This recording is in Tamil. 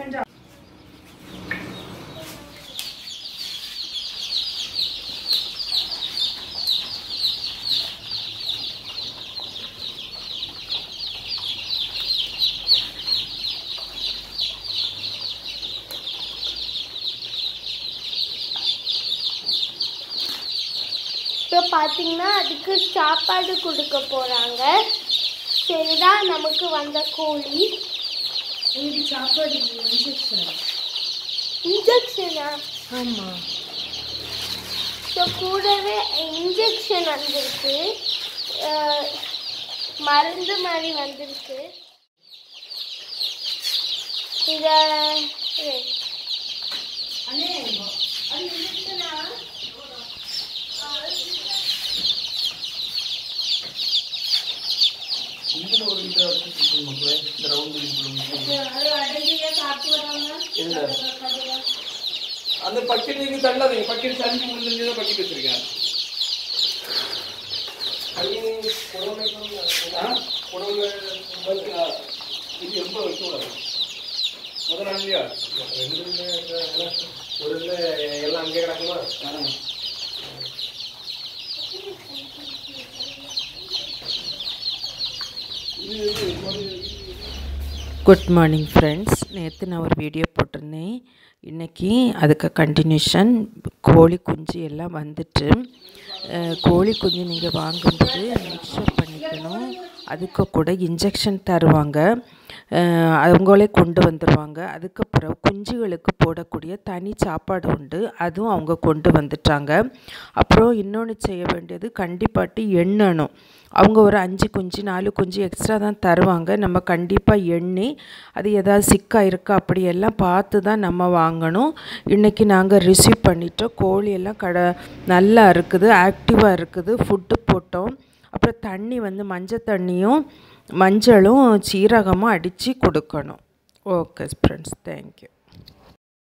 இப்போ பார்த்தீங்கன்னா அதுக்கு சாப்பாடு கொடுக்க போகிறாங்க சரிதான் நமக்கு வந்த கோழி இது சாப்பாடு இன்ஜெக்ஷன் இன்ஜெக்ஷனா ஆமாம் ஸோ கூடவே இன்ஜெக்ஷன் வந்திருக்கு அஹ், மருந்து மாதிரி வந்திருக்கு இதை அண்ணே அது இன்ஜெக்ஷனா இதில் ஒரு லிட்டர் வச்சு மக்களே இந்த ரவுண்டு அது அடங்கியே சாப்பிட்டு வராங்க இல்லை அந்த பக்கெட் நீங்க தள்ளாதீங்க பக்கெட் தள்ளி முடிஞ்சு தான் பக்கெட் வச்சிருக்கேன் ஆ? புடவை பருப்பு, ஆ. இது ரொம்ப வைக்கக்கூடாது முதல் நாள்லையா ஒரு எல்லாம் அங்கே கிடக்குமா குட் மார்னிங் ஃப்ரெண்ட்ஸ் நேற்று நான் ஒரு வீடியோ போட்டிருந்தேன் இன்றைக்கி அதுக்கு கண்டினியூஷன் கோழி குஞ்சு எல்லாம் வந்துட்டு அஹ், கோழி குஞ்சு நீங்கள் வாங்கும்போது மிக்சர் பண்ணிக்கணும் அதுக்கு கூட இன்ஜெக்ஷன் தருவாங்க அஹ், அவங்களே கொண்டு வந்துடுவாங்க அதுக்கப்புறம் குஞ்சுகளுக்கு போடக்கூடிய தனி சாப்பாடு உண்டு அதுவும் அவங்க கொண்டு வந்துட்டாங்க அப்புறம் இன்னொன்று செய்ய வேண்டியது கண்டிப்பாட்டு எண்ணணும் அவங்க ஒரு அஞ்சு குஞ்சு நாலு குஞ்சு எக்ஸ்ட்ரா தான் தருவாங்க நம்ம கண்டிப்பாக எண்ணி அது ஏதாவது சிக்கா இருக்கா அப்படியெல்லாம் பார்த்து தான் நம்ம வாங்கணும் இன்றைக்கி நாங்கள் ரிசீவ் பண்ணிட்டோம் கோழி எல்லாம் கடை நல்லா இருக்குது ஆக்டிவாக இருக்குது ஃபுட்டு போட்டோம் அப்புறம் தண்ணி வந்து மஞ்சள் தண்ணியும் மஞ்சளும் சீரகமும் அடித்து கொடுக்கணும் ஓகே ஃப்ரெண்ட்ஸ் தேங்க்யூ